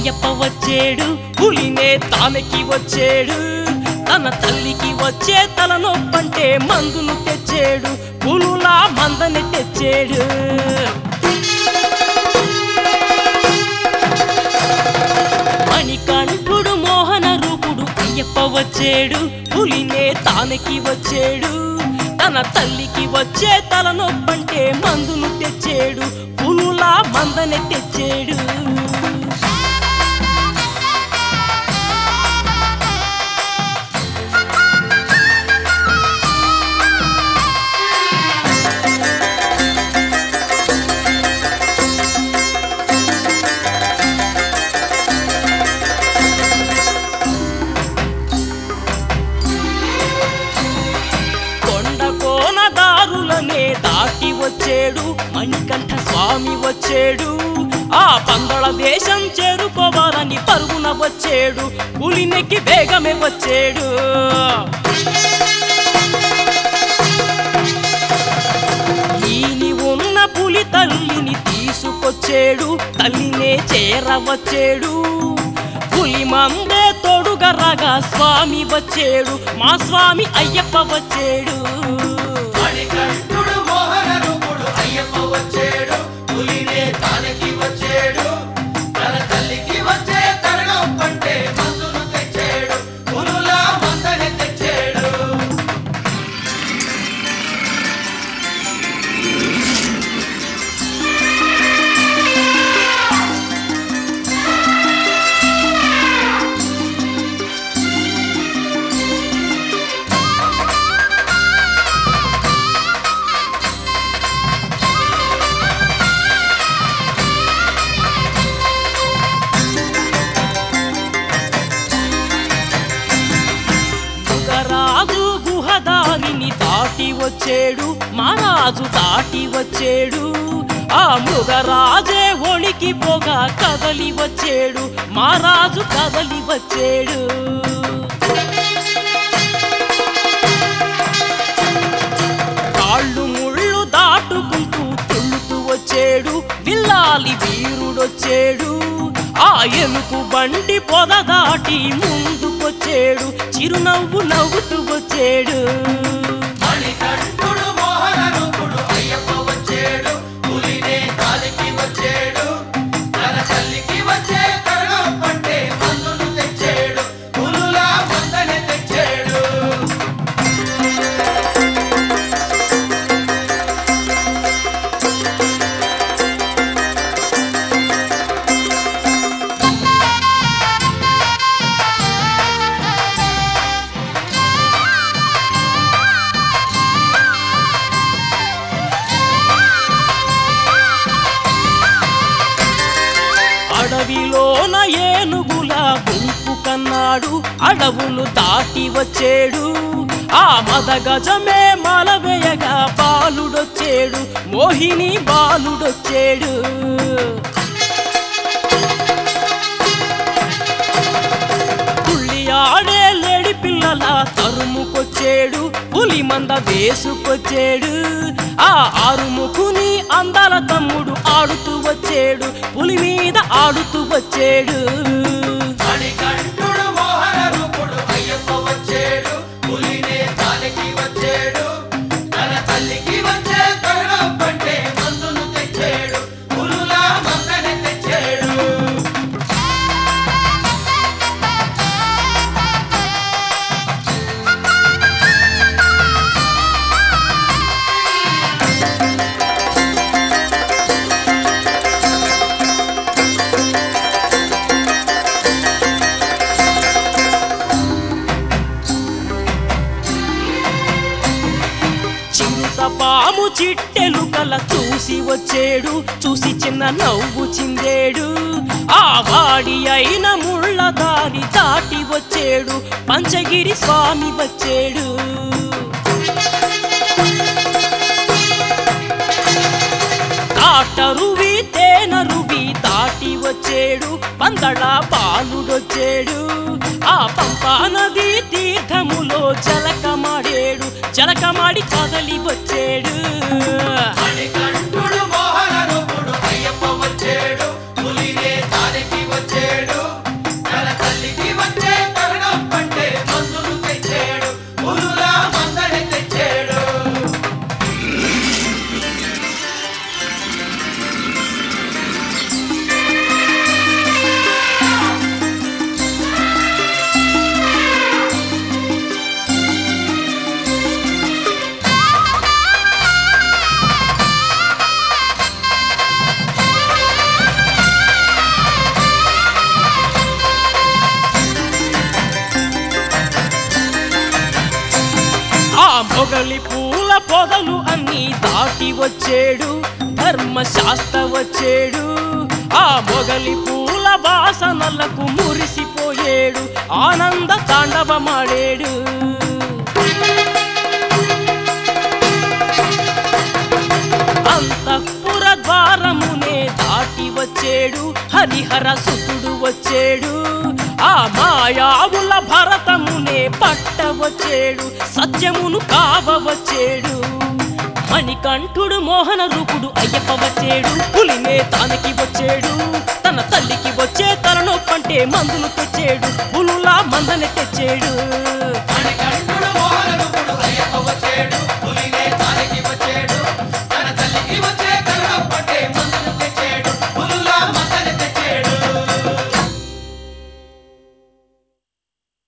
అయ్యప్ప వచ్చేడు పులినే తామెకి వచ్చేడు తన తల్లికి వచ్చే తలనొప్పంటే మందును తెచ్చేడు పులులా మందని తెచ్చేడు మణికంఠుడు మోహన రూపుడు అయ్యప్ప వచ్చేడు పులినే తానకి వచ్చేడు తన తల్లికి వచ్చే తలనొప్పంటే మందును తెచ్చేడు పులులా మందని తెచ్చేడు కొండ కోన దారులనే దాటి వచ్చేడు మణికంఠ స్వామి వచ్చేడు ఆ పందళ దేశం చేరుకోవాలని పరుగున వచ్చేడు పులినెక్కి వేగమే వచ్చేడు ఈని ఉన్న పులి తల్లిని తీసుకొచ్చేడు తల్లినే చేరవచ్చేడు పులి మందే తోడుగా రాగా స్వామి వచ్చేడు మా స్వామి అయ్యప్ప వచ్చేడు మణికంఠుడు మోహన రూపుడు అయ్యప్ప వచ్చేడు పులినే తానకి వచ్చేడు తన తల్లికి వచ్చే తరుణం పంటే మందును తెచ్చేడు పులులా మందని తెచ్చేడు మృగరాజు గుహదారిని దాటి వచ్చేడు మహారాజు దాటి వచ్చేడు ఆ మృగరాజే ఒణికి పోగా కదలి వచ్చేడు మహారాజు కదలి వచ్చేడు కాళ్ళు ముళ్ళు దాటుకుంటూ తుళ్ళుతూ వచ్చేడు విల్లాలి వీరుడొచ్చేడు ఆ ఎనుకు బండి పొద దాటి ముందుకొచ్చేడు చిరునవ్వు నవ్వుతూ వచ్చేడు మణికంఠుడు మోహన రూపుడు అయ్యప్ప వచ్చేడు పులినే తానకి వచ్చేడు తన తల్లికి వచ్చే తరుణం పంటే మందును తెచ్చేడు పులులా మందని తెచ్చేడు అడవిలోన ఏనుగుల గుంపు కన్నాడు అడవులు దాటి వచ్చేడు ఆ మద గజమే మలవేయగా బాలుడొచ్చేడు మోహిని బాలుడొచ్చేడు పుల్లి ఆడే లేడి పిల్లల తరుముకొచ్చేడు పులి మంద వేసుకొచ్చేడు ఆ ఆరుముకుని అందాల తమ్ముడు ఆడుతూ వచ్చేడు పులి మీద ఆడుతూ వచ్చేడు మణికంఠుడు మోహన రూపుడు అయ్యప్ప వచ్చేడు పులినే తానకి వచ్చేడు తన తల్లికి వచ్చే తరుణం పంటే మందును తెచ్చేడు పులులా మందని తెచ్చేడు చింతపాము చిట్టెలు కల చూసి వచ్చేడు చూసి చిన్న నవ్వు చిందేడు ఆ వాడి అయిన ముళ్ళ దారి దాటి వచ్చేడు పంచగిరి స్వామి వచ్చేడు కాటరువి తేనరువి దాటి వచ్చేడు పందళ బాలుడొచ్చేడు ఆ పంపా నది తీర్థములో జలకమాడేడు జలకమాడి కదలి వచ్చేడు మణికంఠుడు మోహన రూపుడు అయ్యప్ప వచ్చేడు పులినే తానకి వచ్చేడు మొగలి పూల పొదలు అన్నీ దాటి వచ్చేడు ధర్మశాస్త్ర వచ్చేడు ఆ మొగలి పూల వాసనలకు మురిసిపోయేడు ఆనంద తాండవమాడేడు అంతఃపుర ద్వారమునే దాటి వచ్చేడు హరిహర సుతుడు వచ్చేడు ఆ మాయావుల భరతమునే పట్ట వచ్చేడు సత్యమును కావ వచ్చేడు మణికంఠుడు మోహన రూపుడు అయ్యప్ప వచ్చేడు పులినే తానకి వచ్చేడు తన తల్లికి వచ్చే తలనొప్పంటే మందులు తెచ్చేడు పులులా మందనే తెచ్చేడు